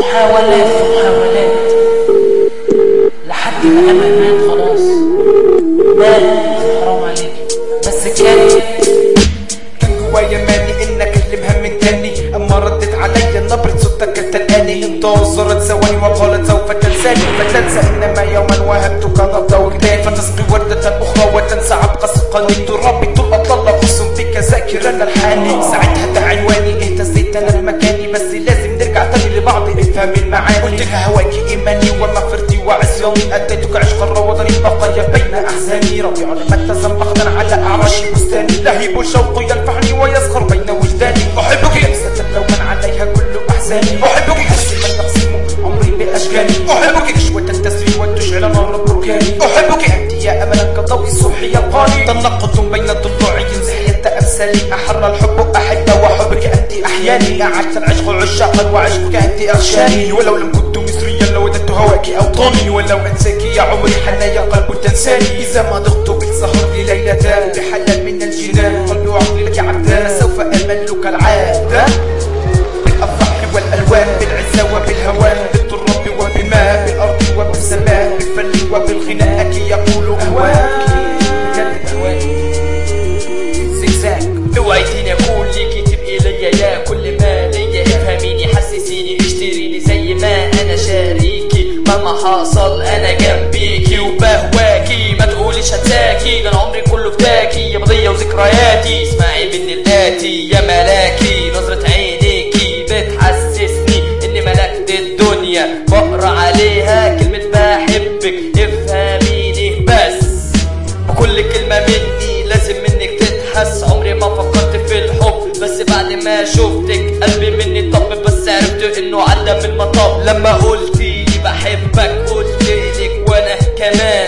محاولات ومحاولات لحد ما امل مات خلاص مات حرام عليك بس كان كان جوايا ماني ان اكلمها من تاني اما ردت عليا نبرة صوتك تلقاني انتظرت ثواني وقالت سوف تنساني فتنسى انما يوما وهبتك نبض وجدان فتسقي وردة اخرى وتنسى عبق سقاني تربي طول اطلال قص بك ذاكرا الحاني ساعتها ده عنواني اهتزيت انا المكاني بس لازم نرجع تاني لبعض افهم المعاني قلت لها هواكي ايماني ومغفرتي وعصياني اتيتك عشقا روضني بقايا بين احزاني ربيع لما اتزم بختا على اعرش بستاني لهيب الشوق يلفعني ويسخر بين وجداني احبك لمسة لو من عليها كل احزاني احبك حس من تقسم عمري باشكالي احبك كشوة تسري وتشعل نار بركاني احبك انت يا املا كضوء الصبح يلقاني تنقط بين الضلوع ينزحية امثالي احر الحب احب وحبك انت احياني اعدت العشق عشاقا وعشقك انت اغشاني ولو لم كنت مصريا لوددت هواك اوطاني ولو انساك يا عمري حنا يا قلب تنساني اذا ما ضغت بالسهر لليلتان بحلال من الجنان قلبي وعقلي لك عبدان سوف املك العاده بالافراح والالوان بالعزه وبالهوان بالتراب وبالماء بالارض وبالسماء بالفن وبالغناء كي يقول اهواك بجد اهواك زجزاج اوعديني اكون ليكي تبقي ليا يا كل ما ليا افهميني حسسيني اشتريني زي ما انا شاريكي مهما حصل انا جنبيكي وبهواكي ما تقوليش هتساكي ده انا عمري كله فداكي يا ماضية وذكرياتي اسمعي مني الاتي يا ملاكي نظرة عينيكي بتحسسني اني ملكت الدنيا بقرا عليها كلمة بحبك افهميني بس بكل كلمة مني لازم منك تتحس عمري ما فكرت في الحب بس بعد ما شفتك قلبي مني طب بس عرفت انه عدى من مطب لما قلتي بحبك قلت لك وانا كمان